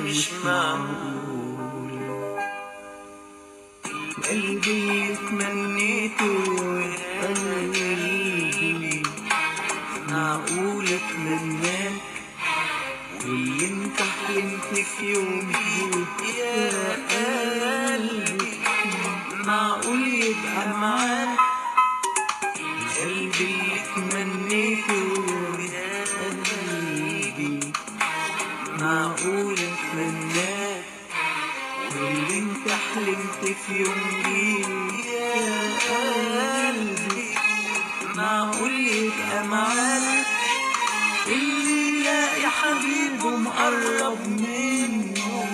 مش معقول قلبي تمنيته يا قلبي معقول اتمناك واللي انت حلمت في يوم بيه يا قلبي معقول يبقى معاك قلبي تمنيته يا قلبي معقول اتمناك واللي انت حلمت في يوم بيه يا قلبي معقول يبقى معاك اللي يلاقي حبيبه مقرب منه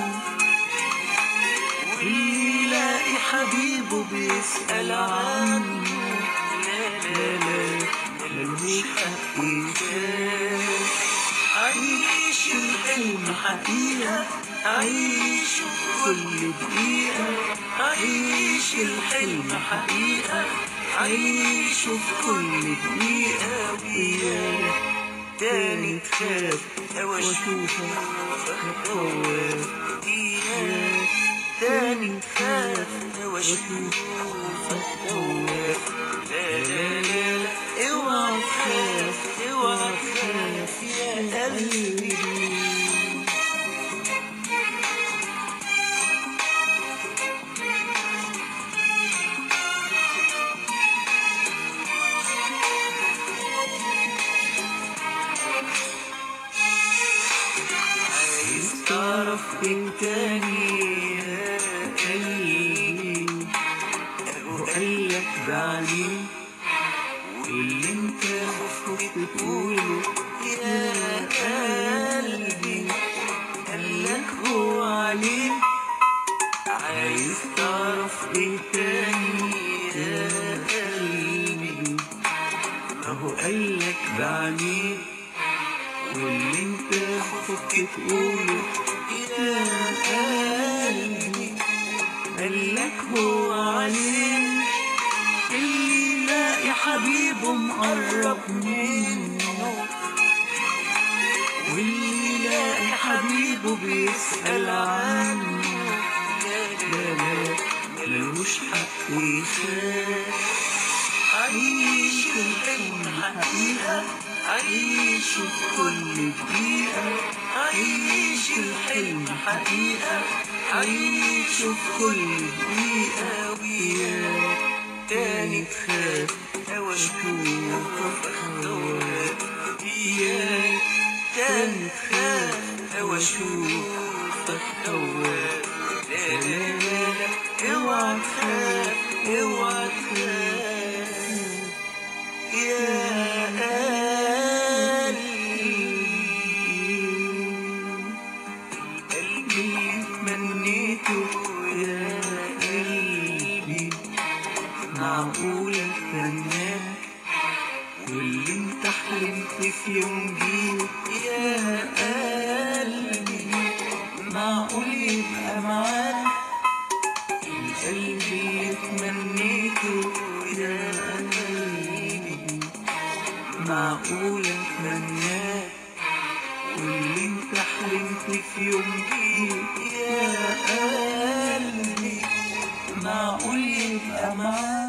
واللي يلاقي حبيبه بيسأل عنه لا لا لا ملوش حق يخاف عيش الحلم حقيقة عيش كل دقيقة عيش الحلم حقيقة عيش كل دقيقة وياه تاني تخاف واشوفك خواف اياك تاني تخاف واشوفك خواف لا لا لا لا اوعى تخاف اوعى تخاف يا قلبي عايز تعرف فين تاني يا قلبي وقالك بعدين واللي انت خفت تقوله يا قلبي قالك هو عليه عايز تعرف ايه تاني يا قلبي ما هو قالك بعدين واللي انت خفت تقوله يا قلبي قالك هو عليه اللي يلاقي حبيبه مقرب منه واللي يلاقي حبيبه بيسأل عنه لا لا ملوش حق يخاف عيش الحلم حقيقة عيش كل دقيقة عيش الحلم حقيقة عيش كل دقيقة وياك تاني تخاف واشوفك خواف وياك تاني تخاف واشوفك خواف لا لا لا لا اوعى تخاف اوعى تخاف يا قلبي قلبي تمنيته يا قلبي معقول اتمناك واللي انت حلمت في يوم بيه يا قلبي معقول يبقى معاك القلب يتمنيته يا قلبي معقول اتمناك واللي انت حلمت في يوم بيه يا قلبي معقول يبقى معاك